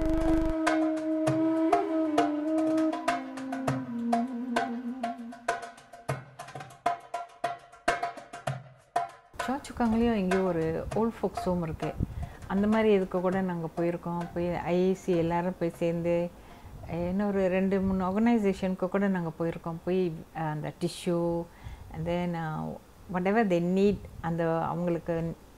சோச்சுக்காங்கலேயும் எங்கேயோ ஒரு ஓல்ட் ஃபோக்ஸ் ஹோம் இருக்குது அந்த மாதிரி இதுக்கு கூட நாங்கள் போயிருக்கோம் போய் ஐஐசி எல்லாரும் போய் சேர்ந்து இன்னொரு ரெண்டு மூணு ஆர்கனைசேஷனுக்கு கூட நாங்கள் போயிருக்கோம் போய் அஹ், அந்த டிஷ்யூ தென் வாட் எவர் தெ நீட் அந்த அவங்களுக்கு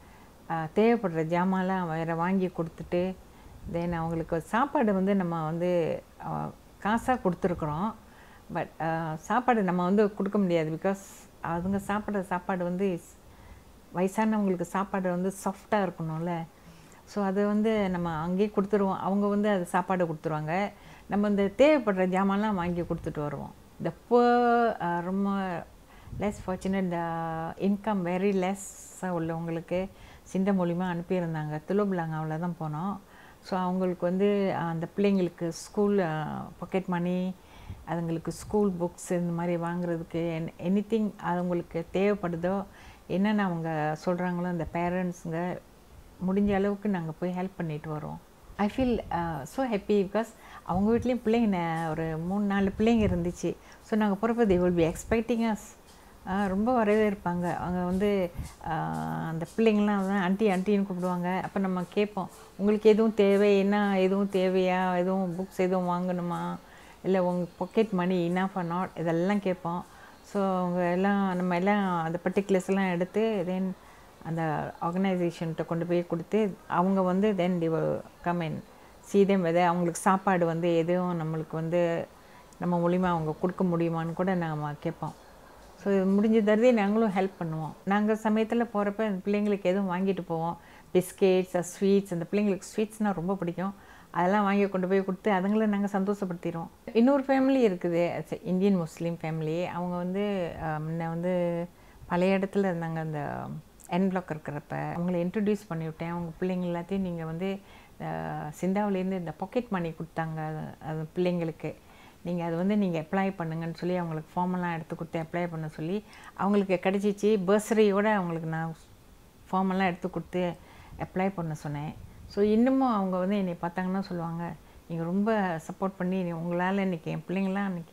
அஹ், தேவைப்படுற ஜாமான்லாம் வேறு வாங்கி கொடுத்துட்டு தென் அவங்களுக்கு சாப்பாடு வந்து நம்ம வந்து அஹ், காசாக கொடுத்துருக்குறோம் பட் சாப்பாடு நம்ம வந்து கொடுக்க முடியாது பிகாஸ் அதுங்க சாப்பிட்ற சாப்பாடு வந்து is- வயசானவங்களுக்கு சாப்பாடு வந்து சாஃப்டாக இருக்கணும்ல ஸோ அது வந்து நம்ம அங்கேயே கொடுத்துருவோம் அவங்க வந்து அது சாப்பாடு கொடுத்துருவாங்க நம்ம இந்த தேவைப்படுற ஜாமான்லாம் வாங்கி கொடுத்துட்டு வருவோம் இந்த poor ரொம்ப லெஸ் ஃபார்ச்சுனேட் இந்த இன்கம் வெரி லெஸ்ஸாக உள்ளவங்களுக்கு சிண்ட மூலிமா அனுப்பியிருந்தாங்க துலுபலாங்காவில் தான் போனோம் ஸோ அவங்களுக்கு வந்து அஹ், அந்த பிள்ளைங்களுக்கு ஸ்கூல் பாக்கெட் மணி அதுங்களுக்கு ஸ்கூல் புக்ஸ் இந்த மாதிரி வாங்குறதுக்கு என் எனி திங் அவங்களுக்கு தேவைப்படுதோ என்னென்ன அவங்க சொல்கிறாங்களோ அந்த பேரண்ட்ஸுங்க முடிஞ்ச அளவுக்கு நாங்கள் போய் ஹெல்ப் பண்ணிட்டு வரோம் I feel so happy because அவங்க வீட்லேயும் பிள்ளைங்க ந- ஒரு மூணு நாலு பிள்ளைங்க இருந்துச்சு ஸோ நாங்கள் போகிறப்ப they will be expecting us ரொம்ப வரவேற்பாங்க அவங்க வந்து ஆஹ், அந்த பிள்ளைங்களாம் வந்து ஆண்டி ஆண்டின்னு கூப்பிடுவாங்க அப்போ நம்ம கேட்போம் உங்களுக்கு எதுவும் தேவை என்ன எதுவும் தேவையா எதுவும் புக்ஸ் எதுவும் வாங்கணுமா இல்லை உங்கள் pocket money enough or not இதெல்லாம் கேட்போம் ஸோ அவங்க எல்லாம் நம்ம எல்லாம் அந்த பர்டிகுலர்ஸ் எல்லாம் எடுத்து தென் அந்த ஆர்கனைசேஷன்கிட்ட கொண்டு போய் கொடுத்து அவங்க வந்து தென் டி கம் இன் சீதம் விதை அவங்களுக்கு சாப்பாடு வந்து எதுவும் நம்மளுக்கு வந்து நம்ம மூலிமா அவங்க கொடுக்க முடியுமான்னு கூட நம்ம கேட்போம் ஸோ முடிஞ்ச தருதி நாங்களும் ஹெல்ப் பண்ணுவோம் நாங்கள் சமயத்தில் போகிறப்ப அந்த பிள்ளைங்களுக்கு எதுவும் வாங்கிட்டு போவோம் பிஸ்கெட்ஸ் ஸ்வீட்ஸ் அந்த பிள்ளைங்களுக்கு ஸ்வீட்ஸ்னால் ரொம்ப பிடிக்கும் அதெல்லாம் வாங்கி கொண்டு போய் கொடுத்து அதுங்கள நாங்கள் சந்தோஷப்படுத்திடுவோம் இன்னொரு ஃபேமிலி இருக்குது இந்தியன் முஸ்லீம் ஃபேமிலி அவங்க வந்து அஹ், முன்ன வந்து பழைய இடத்துல இருந்தாங்க அந்த என் பிளாக் இருக்கிறப்ப அவங்கள இன்ட்ரடியூஸ் பண்ணிவிட்டேன் அவங்க பிள்ளைங்க எல்லாத்தையும் நீங்கள் வந்து அஹ், சிந்தாவிலேருந்து இந்த பாக்கெட் மணி கொடுத்தாங்க அது- அது பிள்ளைங்களுக்கு நீங்கள் அது வந்து நீங்கள் அப்ளை பண்ணுங்கன்னு சொல்லி அவங்களுக்கு ஃபார்மெல்லாம் எடுத்து கொடுத்து அப்ளை பண்ண சொல்லி அவங்களுக்கு கிடச்சிச்சு பர்சரியோடு அவங்களுக்கு நான் ஃபார்மெல்லாம் எடுத்து கொடுத்து அப்ளை பண்ண சொன்னேன் ஸோ இன்னமும் அவங்க வந்து என்னை பார்த்தாங்கன்னா சொல்லுவாங்க நீங்கள் ரொம்ப சப்போர்ட் பண்ணி நீ- உங்களால் இன்றைக்கி என் பிள்ளைங்களாம் இன்றைக்கி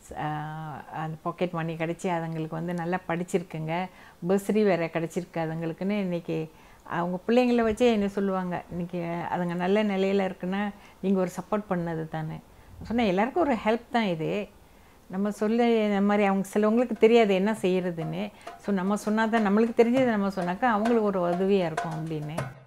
அந்த பாக்கெட் மணி கிடச்சி அதுங்களுக்கு வந்து நல்லா படிச்சிருக்குங்க பர்சரி வேறு கிடச்சிருக்கு அதுங்களுக்குன்னு இன்றைக்கி அவங்க பிள்ளைங்கள வச்சே என்ன சொல்லுவாங்க இன்றைக்கி அதுங்க நல்ல நிலையில் இருக்குன்னா நீங்கள் ஒரு சப்போர்ட் பண்ணது தானே சொன்னேன் எல்லாருக்கும் ஒரு ஹெல்ப் தான் இது நம்ம சொல்ல இந்த மாதிரி அவங்க சிலவங்களுக்கு தெரியாது என்ன செய்யறதுன்னு ஸோ நம்ம சொன்னால் தான் நம்மளுக்கு தெரிஞ்சது நம்ம சொன்னாக்கா அவங்களுக்கு ஒரு உதவியாக இருக்கும் அப்படின்னு